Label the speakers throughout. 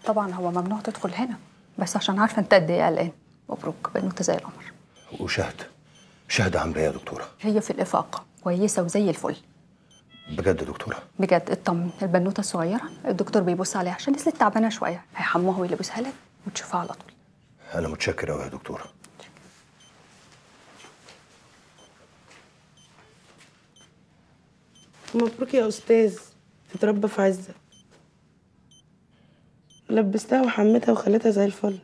Speaker 1: طبعا هو ممنوع تدخل هنا بس عشان عارفه انت قد ايه قلقان مبروك بنوته زي القمر
Speaker 2: وشهد شهد عامله ايه يا دكتوره
Speaker 1: هي في الافاقه كويسه وزي الفل
Speaker 2: بجد يا دكتوره
Speaker 1: بجد اطمن البنوته الصغيره الدكتور بيبص عليها عشان لسه تعبانه شويه هيحموها ويلبسها لك وتشوفها على طول
Speaker 2: انا متشكر قوي يا دكتوره
Speaker 3: مبروك يا أستاذ تتربى في عزة لبستها وحمتها وخليتها زي الفل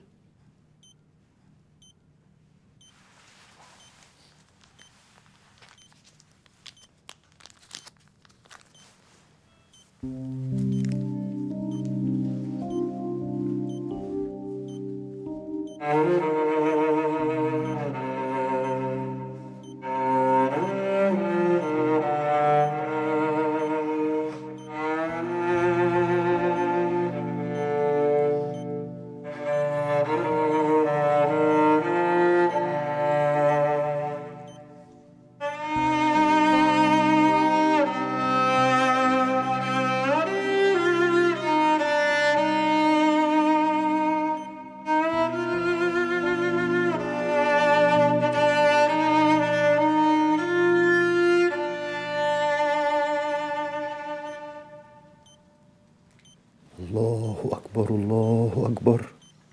Speaker 2: الله أكبر الله أكبر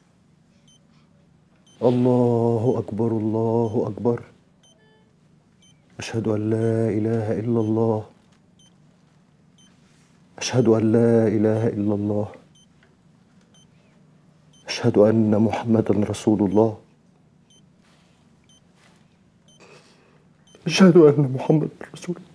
Speaker 2: الله أكبر الله أكبر أشهد أن لا إله إلا الله أشهد أن لا إله إلا الله أشهد أن محمدا رسول الله أشهد أن محمدا رسول الله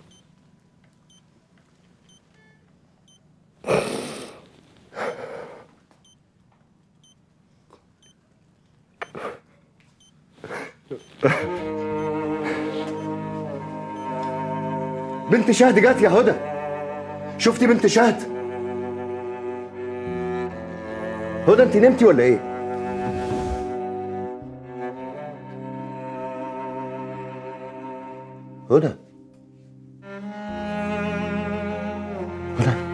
Speaker 2: بنت شهد جت يا هدى شفتي بنت شهد هدى انت نمتي ولا ايه هدى هدى